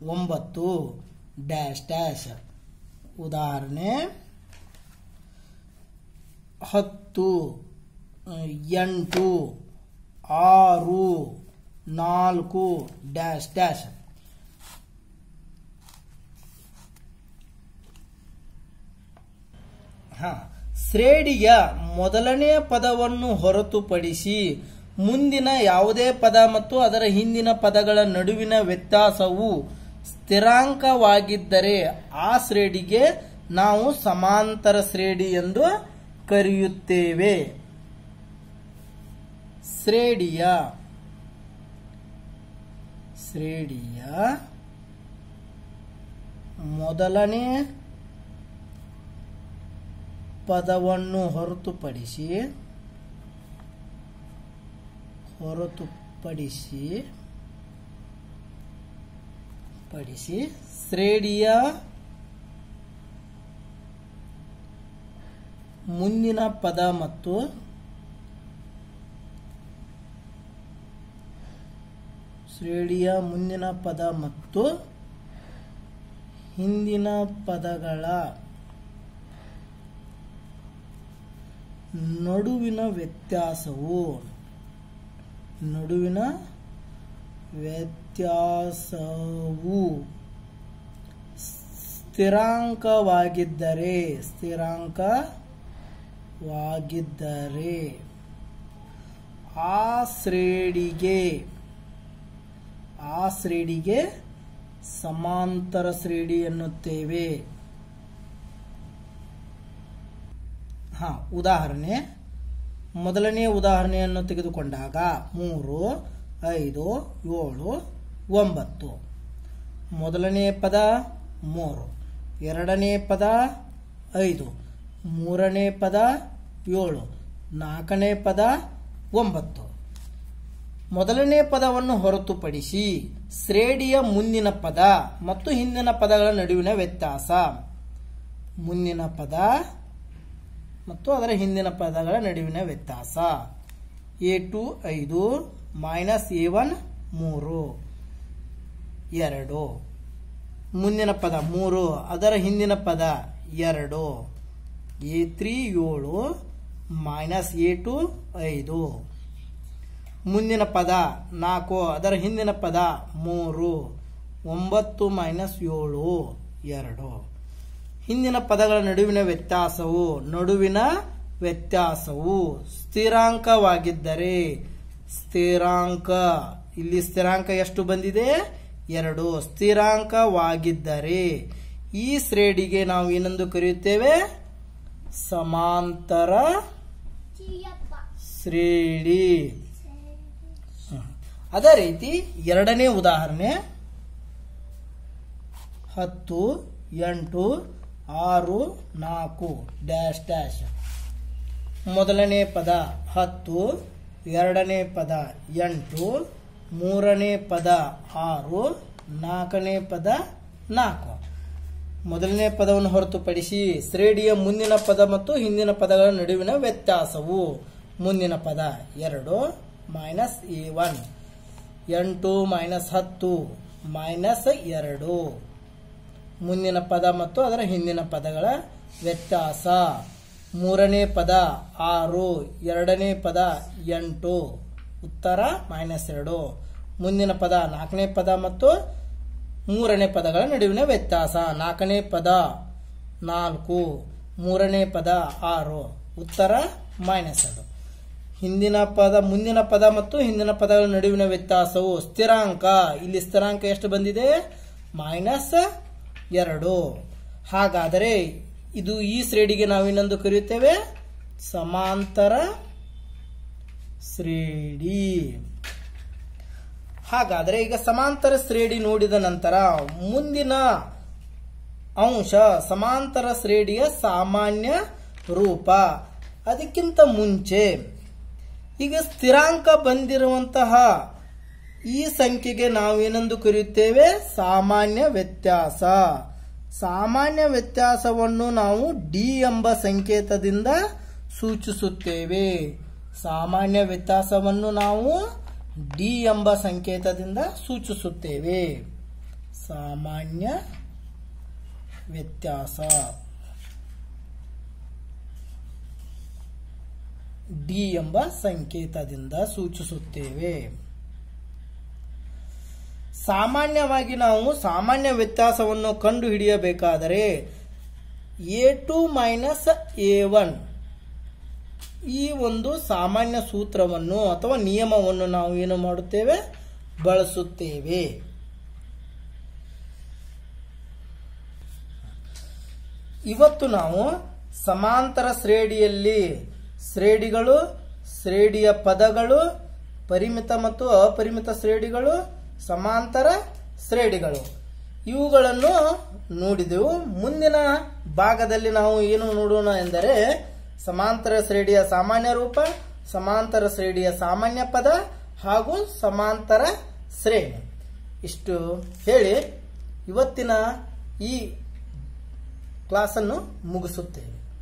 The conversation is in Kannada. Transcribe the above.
ಒಂಬತ್ತು ಡ್ಯಾಶ್ ಡ್ಯಾಶ್ ಉದಾಹರಣೆ ಹತ್ತು ಎಂಟು ಆರು ನಾಲ್ಕು ಡ್ಯಾಶ್ ಡ್ಯಾಶ್ ಹ ಶ್ರೇಣಿಯ ಮೊದಲನೆಯ ಪದವನ್ನು ಹೊರತುಪಡಿಸಿ ಮುಂದಿನ ಯಾವುದೇ ಪದ ಮತ್ತು ಅದರ ಹಿಂದಿನ ಪದಗಳ ನಡುವಿನ ವ್ಯತ್ಯಾಸವು ಸ್ಥಿರಾಂಕವಾಗಿದ್ದರೆ ಆ ಶ್ರೇಣಿಗೆ ನಾವು ಸಮಾಂತರ ಶ್ರೇಣಿ ಎಂದು ಕರೆಯುತ್ತೇವೆ ಶ್ರೇಣಿಯ ಶ್ರೇಣಿಯ ಮೊದಲನೇ ಪದವನ್ನು ಹೊರತುಪಡಿಸಿ ಹೊರತುಪಡಿಸಿ ಪಡಿಸಿ ಶ್ರೇಣಿಯ ಮುಂದಿನ ಪದ ಮತ್ತು ಶ್ರೇಣಿಯ ಮುಂದಿನ ಪದ ಮತ್ತು ಹಿಂದಿನ ಪದಗಳ ನಡುವಿನ ವ್ಯತ್ಯಾಸವು ನಡುವಿನ ವ್ಯತ್ಯಾಸವು ಸ್ಥಿರಾಂಕವಾಗಿದ್ದರೆ ಸ್ಥಿರಾಂಕವಾಗಿದ್ದರೆ ಆ ಶ್ರೇಣಿಗೆ ಆ ಶ್ರೇಣಿಗೆ ಸಮಾಂತರ ಶ್ರೇಣಿ ಎನ್ನುತ್ತೇವೆ ಹಾ ಉದಾಹರಣೆ ಮೊದಲನೇ ಉದಾಹರಣೆಯನ್ನು ತೆಗೆದುಕೊಂಡಾಗ ಮೂರು ಐದು ಏಳು ಒಂಬತ್ತು ಮೊದಲನೇ ಪದ ಮೂರು ಎರಡನೇ ಪದ ಐದು ಮೂರನೇ ಪದ ಏಳು ನಾಲ್ಕನೇ ಪದ ಒಂಬತ್ತು ಮೊದಲನೇ ಪದವನ್ನು ಹೊರತುಪಡಿಸಿ ಶ್ರೇಣಿಯ ಮುಂದಿನ ಪದ ಮತ್ತು ಹಿಂದಿನ ಪದಗಳ ನಡುವಿನ ವ್ಯತ್ಯಾಸ ಮುಂದಿನ ಪದ ಮತ್ತು ಅದರ ಹಿಂದಿನ ಪದಗಳ ನಡುವಿನ ವ್ಯತ್ಯಾಸ ಎ ಟು ಐದು ಮೈನಸ್ ಎ ಒನ್ ಮೂರು ಎರಡು ಮುಂದಿನ ಪದ ಮೂರು ಅದರ ಹಿಂದಿನ ಪದ ಎರಡು ಎ ತ್ರೀ ಏಳು ಮೈನಸ್ ಎ ಟು ಐದು ಮುಂದಿನ ಪದ ನಾಲ್ಕು ಅದರ ಹಿಂದಿನ ಪದ ಮೂರು ಒಂಬತ್ತು ಮೈನಸ್ ಏಳು ಎರಡು ಹಿಂದಿನ ಪದಗಳ ನಡುವಿನ ವ್ಯತ್ಯಾಸವು ನಡುವಿನ ವ್ಯತ್ಯಾಸವು ಸ್ಥಿರಾಂಕವಾಗಿದ್ದರೆ ಸ್ಥಿರಾಂಕ ಇಲ್ಲಿ ಸ್ಥಿರಾಂಕ ಎಷ್ಟು ಬಂದಿದೆ ಎರಡು ಸ್ಥಿರಾಂಕವಾಗಿದ್ದರೆ ಈ ಶ್ರೇಣಿಗೆ ನಾವು ಏನೆಂದು ಕರೆಯುತ್ತೇವೆ ಸಮಾಂತರ ಶ್ರೇಣಿ ಹ್ಮ್. ಅದೇ ರೀತಿ ಎರಡನೇ ಉದಾಹರಣೆ ಹತ್ತು ಎಂಟು ಆರು ನಾಲ್ಕು ಡ್ಯಾಶ್ ಡ್ಯಾಶ್ ಮೊದಲನೇ ಪದ ಹತ್ತು ಎರಡನೇ ಪದ ಎಂಟು ಮೂರನೇ ಪದ ಆರು ನಾಲ್ಕನೇ ಪದ ನಾಲ್ಕು ಮೊದಲನೇ ಪದವನ್ನು ಹೊರತುಪಡಿಸಿ ಶ್ರೇಣಿಯ ಮುಂದಿನ ಪದ ಮತ್ತು ಹಿಂದಿನ ಪದಗಳ ನಡುವಿನ ವ್ಯತ್ಯಾಸವು ಮುಂದಿನ ಪದ ಎರಡು ಮೈನಸ್ ಎ ಒನ್ ಎಂಟು ಮೈನಸ್ ಹತ್ತು ಮೈನಸ್ ಎರಡು ಮುಂದಿನ ಪದ ಮತ್ತು ಅದರ ಹಿಂದಿನ ಪದಗಳ ವ್ಯತ್ಯಾಸ ಮೂರನೇ ಪದ ಆರು ಎರಡನೇ ಪದ ಎಂಟು ಉತ್ತರ ಮೈನಸ್ ಎರಡು ಮುಂದಿನ ಪದ ನಾಲ್ಕನೇ ಪದ ಮತ್ತು ಮೂರನೇ ಪದಗಳ ನಡುವಿನ ವ್ಯತ್ಯಾಸ ನಾಲ್ಕನೇ ಪದ ನಾಲ್ಕು ಮೂರನೇ ಪದ ಆರು ಉತ್ತರ ಮೈನಸ್ ಎರಡು ಹಿಂದಿನ ಪದ ಮುಂದಿನ ಪದ ಮತ್ತು ಹಿಂದಿನ ಪದಗಳ ನಡುವಿನ ವ್ಯತ್ಯಾಸವು ಸ್ಥಿರಾಂಕ ಇಲ್ಲಿ ಸ್ಥಿರಾಂಕ ಎಷ್ಟು ಬಂದಿದೆ ಮೈನಸ್ ಎರಡು ಹಾಗಾದರೆ ಇದು ಈ ಶ್ರೇಣಿಗೆ ನಾವು ಇನ್ನೊಂದು ಕರೆಯುತ್ತೇವೆ ಸಮಾಂತರ ಶ್ರೇಣಿ ಹಾಗಾದರೆ ಈಗ ಸಮಾಂತರ ಶ್ರೇಣಿ ನೋಡಿದ ನಂತರ ಮುಂದಿನ ಅಂಶ ಸಮಾಂತರ ಶ್ರೇಣಿಯ ಸಾಮಾನ್ಯ ರೂಪ ಅದಕ್ಕಿಂತ ಮುಂಚೆ ಈಗ ಸ್ಥಿರಾಂಕ ಬಂದಿರುವಂತಹ ಈ ಸಂಖ್ಯೆಗೆ ನಾವೇನೆಂದು ಕರೆಯುತ್ತೇವೆ ಸಾಮಾನ್ಯ ವ್ಯತ್ಯಾಸ ಸಾಮಾನ್ಯ ವ್ಯತ್ಯಾಸವನ್ನು ನಾವು ಡಿ ಎಂಬ ಸಂಕೇತದಿಂದ ಸೂಚಿಸುತ್ತೇವೆ ಸಾಮಾನ್ಯ ವ್ಯತ್ಯಾಸವನ್ನು ನಾವು ಡಿ ಎಂಬ ಸಂಕೇತದಿಂದ ಸೂಚಿಸುತ್ತೇವೆ ಸಾಮಾನ್ಯ ವ್ಯತ್ಯಾಸ ಡಿ ಎಂಬ ಸಂಕೇತದಿಂದ ಸೂಚಿಸುತ್ತೇವೆ ಸಾಮಾನ್ಯವಾಗಿ ನಾವು ಸಾಮಾನ್ಯ ವ್ಯತ್ಯಾಸವನ್ನು ಕಂಡು ಹಿಡಿಯಬೇಕಾದರೆ a two minus a one ಈ ಒಂದು ಸಾಮಾನ್ಯ ಸೂತ್ರವನ್ನು ಅಥವಾ ನಿಯಮವನ್ನು ನಾವು ಏನು ಮಾಡುತ್ತೇವೆ ಬಳಸುತ್ತೇವೆ ಇವತ್ತು ನಾವು ಸಮಾಂತರ ಶ್ರೇಣಿಯಲ್ಲಿ ಶ್ರೇಣಿಗಳು ಶ್ರೇಣಿಯ ಪದಗಳು ಪರಿಮಿತ ಮತ್ತು ಅಪರಿಮಿತ ಶ್ರೇಣಿಗಳು ಸಮಾಂತರ ಶ್ರೇಣಿಗಳು ಇವುಗಳನ್ನು ನೋಡಿದೆವು ಮುಂದಿನ ಭಾಗದಲ್ಲಿ ನಾವು ಏನು ನೋಡೋಣ ಎಂದರೆ ಸಮಾಂತರ ಶ್ರೇಣಿಯ ಸಾಮಾನ್ಯ ರೂಪ ಸಮಾಂತರ ಶ್ರೇಣಿಯ ಸಾಮಾನ್ಯ ಪದ ಹಾಗೂ ಸಮಾಂತರ ಶ್ರೇಣಿ ಇಷ್ಟು ಹೇಳಿ ಇವತ್ತಿನ ಈ ಕ್ಲಾಸನ್ನು ಮುಗಿಸುತ್ತೇವೆ